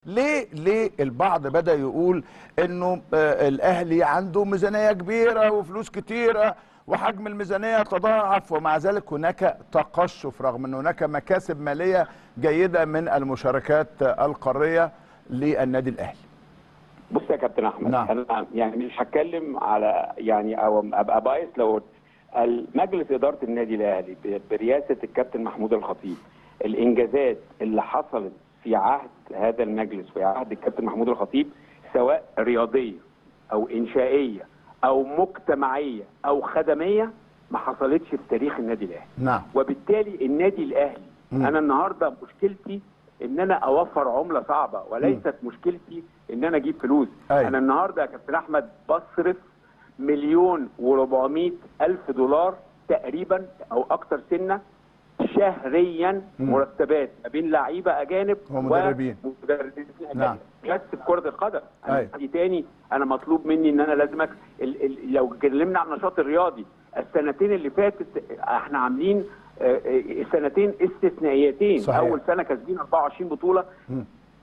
ليه ليه البعض بدا يقول انه آه، الاهلي عنده ميزانيه كبيره وفلوس كتيره وحجم الميزانيه تضاعف ومع ذلك هناك تقشف رغم ان هناك مكاسب ماليه جيده من المشاركات القاريه للنادي الاهلي بص يا كابتن احمد نعم. انا يعني مش هتكلم على يعني او ابقى بايس لو قلت المجلس اداره النادي الاهلي ب- برئاسه الكابتن محمود الخطيب الانجازات اللي حصلت في عهد هذا المجلس في عهد الكابتن محمود الخطيب سواء رياضيه او انشائيه او مجتمعيه او خدميه ما حصلتش في تاريخ النادي الاهلي نعم وبالتالي النادي الاهلي مم. انا النهارده مشكلتي ان انا اوفر عمله صعبه وليست مشكلتي ان انا اجيب فلوس أيوة. انا النهارده يا كابتن احمد بصرف مليون و400 الف دولار تقريبا او اكتر سنه شهريا مم. مرتبات ما بين لعيبه اجانب ومدربين. ومدربين اجانب نعم. بس في كره القدم انا أيوة. دي تاني انا مطلوب مني ان انا لازم أك... ال... ال... لو اتكلمنا عن النشاط الرياضي السنتين اللي فاتت احنا عاملين آه، آه، سنتين استثنائيتين صحيح. اول سنه كاسبين 24 بطوله مم.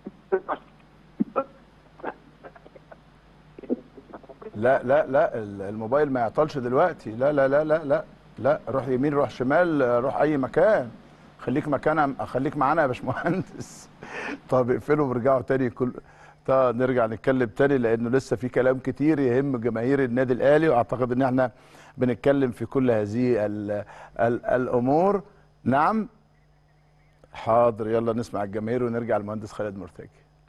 لا لا لا ال- الموبايل ما يعطلش دلوقتي لا لا لا لا لا لا روح يمين روح شمال روح اي مكان خليك مكان خليك معانا يا باشمهندس طب اقفلوا ورجعوا تاني كل طب نرجع نتكلم تاني لانه لسه في كلام كتير يهم جماهير النادي الاهلي واعتقد ان احنا بنتكلم في كل هذه ال ال الامور نعم حاضر يلا نسمع الجماهير ونرجع للمهندس خالد مرتجي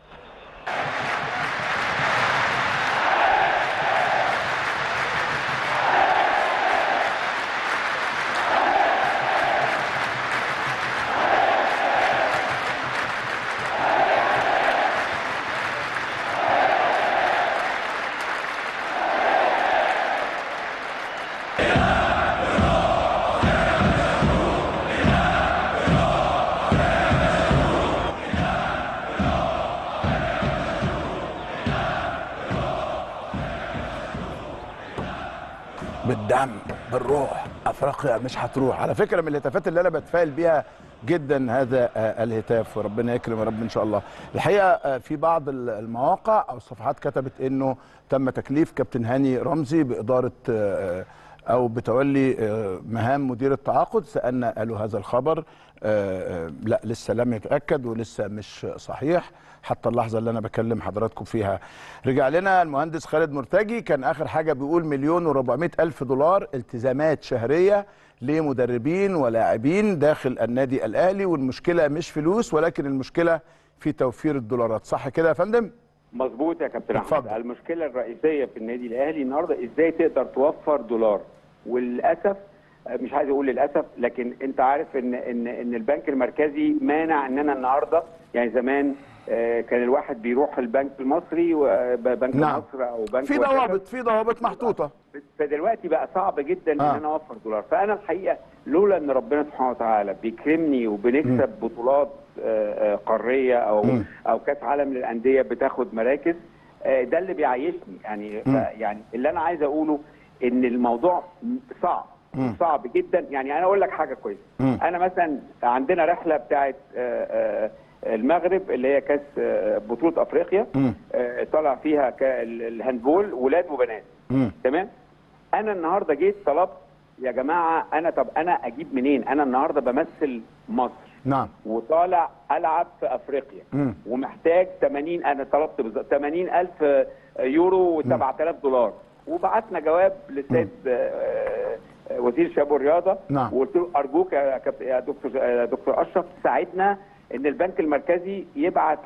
بالدم بالروح افريقيا مش هتروح على فكره من الهتافات اللي انا بتفائل بيها جدا هذا آه، الهتاف وربنا يكرم يا رب ان شاء الله الحقيقه آه، في بعض ال- المواقع او الصفحات كتبت انه تم تكليف كابتن هاني رمزي باداره آه، او بتولي آه، مهام مدير التعاقد سالنا قالوا هذا الخبر آه، آه، لا لسه لم يتاكد ولسه مش صحيح حتى اللحظه اللي انا بكلم حضراتكم فيها رجع لنا المهندس خالد مرتجي كان اخر حاجه بيقول مليون و400 الف دولار التزامات شهريه لمدربين ولاعبين داخل النادي الاهلي والمشكله مش فلوس ولكن المشكله في توفير الدولارات صح كده يا فندم مظبوط يا كابتن اتفضل. احمد المشكله الرئيسيه في النادي الاهلي النهارده ازاي تقدر توفر دولار وللاسف مش عايز اقول للاسف لكن انت عارف ان ان ان البنك المركزي مانع ان انا النهارده يعني زمان آه، كان الواحد بيروح البنك المصري وبنك نعم. مصر او بنك في whatever. ضوابط في ضوابط محطوطه فدلوقتي بقى صعب جدا ان آه. انا اوفر دولار فانا الحقيقه لولا ان ربنا سبحانه وتعالى بيكرمني وبنكسب بطولات آه، آه، قاريه او مم. او كاس عالم للانديه بتاخد مراكز آه، ده اللي بيعيشني يعني ف- مم. يعني اللي انا عايز اقوله ان الموضوع صعب مم. صعب جدا يعني انا اقول لك حاجه كويسه مم. انا مثلا عندنا رحله بتاعت آه، آه، المغرب اللي هي كاس آه، بطوله افريقيا مم. آه، طلع فيها كا- الهاندبول ولاد وبنات مم. تمام انا النهارده جيت طلبت يا جماعه انا طب انا اجيب منين انا النهارده بمثل مصر نعم وطالع العب في افريقيا مم. ومحتاج 80 انا طلبت بالظبط 80 الف يورو و7000 دولار وبعتنا جواب للسيد آه، آه، وزير الشباب والرياضه نعم. وقلت له ارجوك يا كابت- يا دكتور يا دكتور اشرف تساعدنا ان البنك المركزي يبعت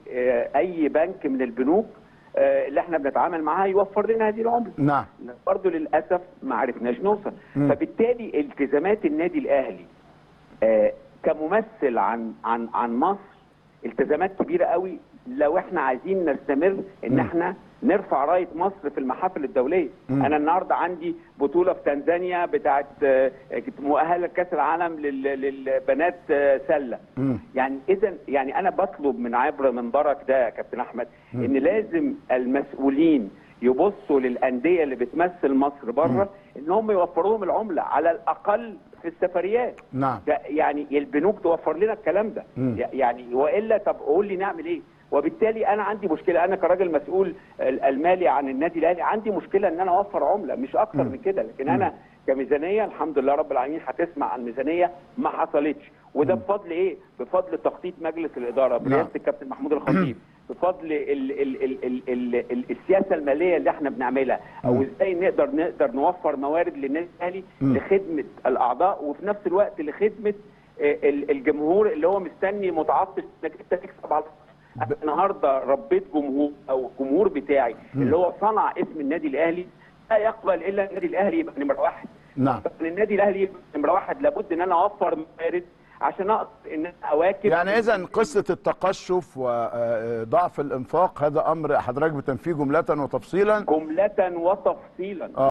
لاي بنك من البنوك آه، اللي احنا بنتعامل معاها يوفر لنا هذه العمله نعم برضه للاسف ما عرفناش نوصل مم. فبالتالي التزامات النادي الاهلي آه، كممثل عن عن عن مصر التزامات كبيره قوي لو احنا عايزين نستمر ان مم. احنا نرفع رايه مصر في المحافل الدوليه مم. انا النهارده عندي بطوله في تنزانيا بتاعت آه، كنت مؤهله لكاس العالم لل- للبنات آه، سله مم. يعني اذا يعني انا بطلب من عبر منبرك ده يا كابتن احمد مم. ان لازم المسؤولين يبصوا للانديه اللي بتمثل مصر بره ان هم يوفروا لهم العمله على الاقل في السفريات نعم ده يعني البنوك توفر لنا الكلام ده مم. يعني والا طب قول لي نعمل ايه وبالتالي انا عندي مشكله انا كراجل مسؤول ال- المالي عن النادي الاهلي عندي مشكله ان انا اوفر عمله مش اكتر من كده لكن انا كميزانيه الحمد لله رب العالمين هتسمع عن ميزانيه ما حصلتش وده بفضل ايه؟ بفضل تخطيط مجلس الاداره برئاسه الكابتن محمود الخطيب بفضل ال ال ال ال ال ال السياسه الماليه اللي احنا بنعملها او ازاي نقدر نقدر نوفر موارد للنادي الاهلي لخدمه الاعضاء وفي نفس الوقت لخدمه آه، ال- الجمهور اللي هو مستني متعطش انك انت تكسب على أنا النهارده ربيت جمهور او الجمهور بتاعي اللي هو صنع اسم النادي الاهلي لا يقبل الا النادي الاهلي يبقى نمره واحد نعم النادي الاهلي يبقى نمره واحد لابد ان انا اوفر موارد عشان اقدر ان انا اواكب يعني اذا قصه التقشف وضعف الانفاق هذا امر حضرتك بتنفيه جمله وتفصيلا جمله وتفصيلا